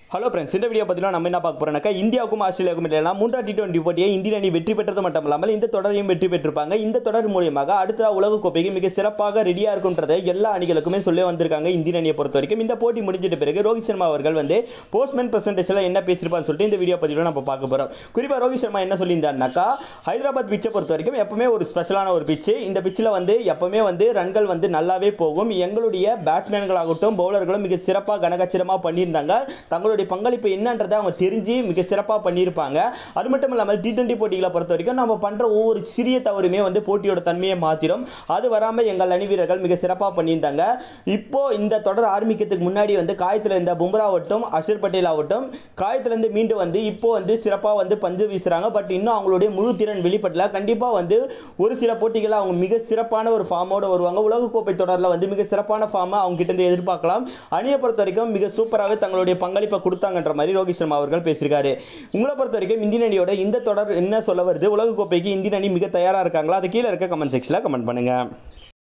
hello friends இந்த video பார்த்தீங்கன்னா நம்ம என்ன பார்க்க போறோம்னாக்கா இந்தியாவுக்கும் ஆஸ்திரேலியாவுக்கும் இடையில மூன்றாம் டி டுவெண்ட்டி போட்டியை இந்திய அணி வெற்றி பெற்றது மட்டும் இல்லாமல் இந்த தொடரையும் வெற்றி பெற்றிருப்பாங்க இந்த தொடர் மூலியமாக அடுத்த உலக கோப்பைக்கு மிக சிறப்பாக ரெடியாக இருக்குன்றதை எல்லா அணிகளுக்குமே சொல்லி வந்திருக்காங்க இந்திய அணியை பொறுத்த வரைக்கும் இந்த போட்டி முடிஞ்சிட்ட பிறகு ரோஹித் சர்மா அவர்கள் வந்து போஸ்ட்மேன் பிரசன்டேஷனில் என்ன பேசியிருப்பான்னு சொல்லிட்டு இந்த வீடியோ பதிவில் நம்ம பார்க்க போகிறோம் குறிப்பாக ரோஹித் சர்மா என்ன சொல்லியிருந்தாருனாக்கா ஹைதராபாத் பிச்சை பொறுத்த வரைக்கும் எப்பவுமே ஒரு ஸ்பெஷலான ஒரு பிச்சு இந்த பிச்சில் வந்து எப்பவுமே வந்து ரன்கள் வந்து நல்லாவே போகும் எங்களுடைய பேட்ஸ்மேன்களாகட்டும் பவுலர்களும் மிக சிறப்பாக கனகச்சிரமாக பண்ணியிருந்தாங்க தங்களுடைய பங்களிப்பு என்னன்றதை அவங்க தெரிஞ்சு மிக சிறப்பாக பண்ணியிருப்பாங்க அது மட்டும் இல்லாமல் டி டுவெண்ட்டி போட்டிகளை பொறுத்த வரைக்கும் நம்ம பண்ணுற ஒவ்வொரு சிறிய தவறுமே வந்து போட்டியோட தன்மையை மாற்றிடும் அது வராமல் எங்கள் அணி வீரர்கள் மிக சிறப்பாக பண்ணியிருந்தாங்க இப்போ இந்த தொடர் ஆரம்பிக்கிறதுக்கு முன்னாடி வந்து காயத்தில் இருந்த பும்ரா ஆகட்டும் அஷர் பட்டேல் ஆகட்டும் காயத்திலேருந்து மீண்டு வந்து இப்போ வந்து சிறப்பாக வந்து பந்து வீசுகிறாங்க பட் இன்னும் அவங்களுடைய முழு திறன் வெளிப்படல கண்டிப்பாக வந்து ஒரு சில போட்டிகளில் அவங்க மிக சிறப்பான ஒரு ஃபார்மோட வருவாங்க உலகக்கோப்பை தொடரில் வந்து மிக சிறப்பான ஃபார்மை அவங்க கிட்ட இருந்து எதிர்பார்க்கலாம் அணியை பொறுத்த வரைக்கும் மிக சூப்பராகவே தங்களுடைய பங்களிப்பை கொடுத்தாங்கன்ற மாதிரி ரோஹித் சர்மா அவர்கள் பேசியிருக்காரு உங்களை பொறுத்த வரைக்கும் இந்தியன் அணியோட இந்த தொடர் என்ன சொல்ல வருது உலகக்கோப்பைக்கு இந்தியன் அணி மிக தயாராக இருக்காங்களா அது கீழே இருக்க கமெண்ட் செக்ஷனில் கமெண்ட் பண்ணுங்க